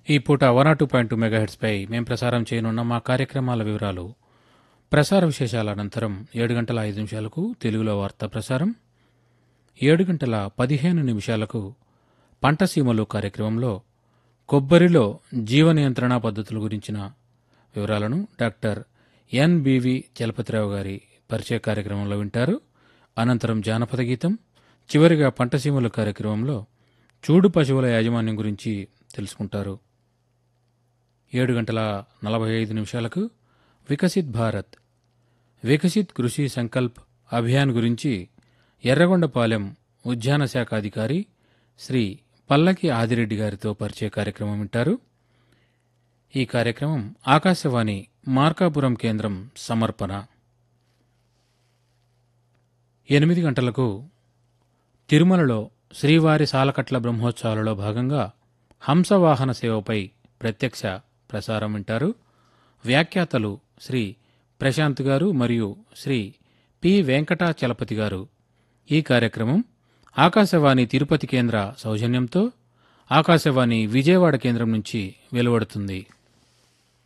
ఈ పూట one or two point two మెగాహెడ్స్పై మేం ప్రసారం చేయనున్న మా కార్యక్రమాల వివరాలు ప్రసార విశేషాల అనంతరం ఏడు గంటల ఐదు నిమిషాలకు తెలుగులో వార్తా ప్రసారం ఏడు గంటల పదిహేను నిమిషాలకు పంటసీమలు కార్యక్రమంలో కొబ్బరిలో జీవ నియంత్రణ పద్ధతుల గురించిన వివరాలను డాక్టర్ ఎన్బివి చలపతిరావు గారి పరిచయ కార్యక్రమంలో వింటారు అనంతరం జానపద గీతం చివరిగా పంటసీమలు కార్యక్రమంలో చూడు పశువుల యాజమాన్యం గురించి తెలుసుకుంటారు ఏడు గంటల నలభై ఐదు నిమిషాలకు వికసిత్ భారత్ వికసిత్ కృషి సంకల్ప్ అభియాన్ గురించి ఎర్రగొండపాలెం ఉద్యాన శాఖ అధికారి శ్రీ పల్లకి ఆదిరెడ్డి గారితో పరిచయ కార్యక్రమం వింటారు ఈ కార్యక్రమం ఆకాశవాణి మార్కాపురం కేంద్రం సమర్పణ ఎనిమిది గంటలకు తిరుమలలో శ్రీవారి సాలకట్ల బ్రహ్మోత్సవాలలో భాగంగా హంసవాహన సేవపై ప్రత్యక్ష ప్రసారం వింటారు వ్యాఖ్యాతలు శ్రీ ప్రశాంత్ గారు మరియు శ్రీ పి వెంకటాచలపతి గారు ఈ కార్యక్రమం ఆకాశవాణి తిరుపతి కేంద్ర సౌజన్యంతో ఆకాశవాణి విజయవాడ కేంద్రం నుంచి వెలువడుతుంది